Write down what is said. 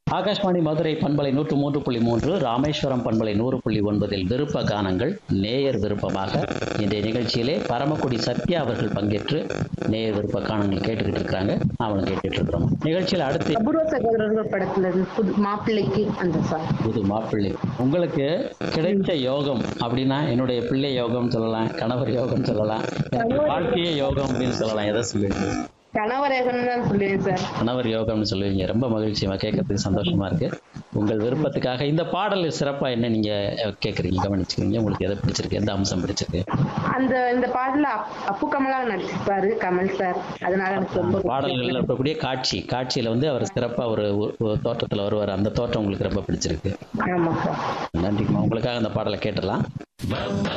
ஆகாஷ்வாணி மதுரை பண்பலை நூற்று மூன்று புள்ளி மூன்று ராமேஸ்வரம் பண்பலை நூறு புள்ளி ஒன்பதில் விருப்ப கானங்கள் நேயர் விருப்பமாக இன்றைய நிகழ்ச்சியிலே பரமக்குடி சத்யா அவர்கள் பங்கேற்று நேயர் விருப்ப கானங்கள் கேட்டுக்கிட்டு இருக்கிறாங்க அவங்களும் கேட்டுட்டு இருக்கிறோம் நிகழ்ச்சியில் அடுத்து அபூர்வ சகோதரர்கள் படத்துல இருந்து புது மாப்பிள்ளைக்கு அந்த சாங் புது மாப்பிள்ளை உங்களுக்கு கிடைத்த யோகம் அப்படின்னா என்னுடைய பிள்ளை யோகம் சொல்லலாம் கணவர் யோகம் சொல்லலாம் எனக்கு வாழ்க்கையே யோகம் அப்படின்னு சொல்லலாம் எதை சொல்லுவீங்க கணவரேகன் தான் சொல்லுவேன் சார் கணவர் யோகம்னு சொல்லுவீங்க ரொம்ப மகிழ்ச்சியமா கேட்கறதுக்கு சந்தோஷமா இருக்கு உங்கள் விருப்பத்துக்காக இந்த பாடல் சிறப்பா என்ன நீங்க அஹ், கேட்கறீங்க கவனிச்சுக்கிறீங்க உங்களுக்கு எதை பிடிச்சிருக்கு எந்த அம்சம் பிடிச்சிருக்கு அந்த இந்த பாடல அப்- அப்பு கமலா நடிச்சிருப்பாரு கமல் சார் அதனால எனக்கு ரொம்ப பிடிக்கும். பாடல்கள்ல இருக்கக்கூடிய காட்சி காட்சியில வந்து அவர் சிறப்பா ஒரு ஒரு- ஒரு தோற்றத்துல வருவார் அந்த தோற்றம் உங்களுக்கு ரொம்ப பிடிச்சிருக்கு ஆமா சார் நன்றிம்மா உங்களுக்காக அந்த பாடலை கேட்டுடலாம்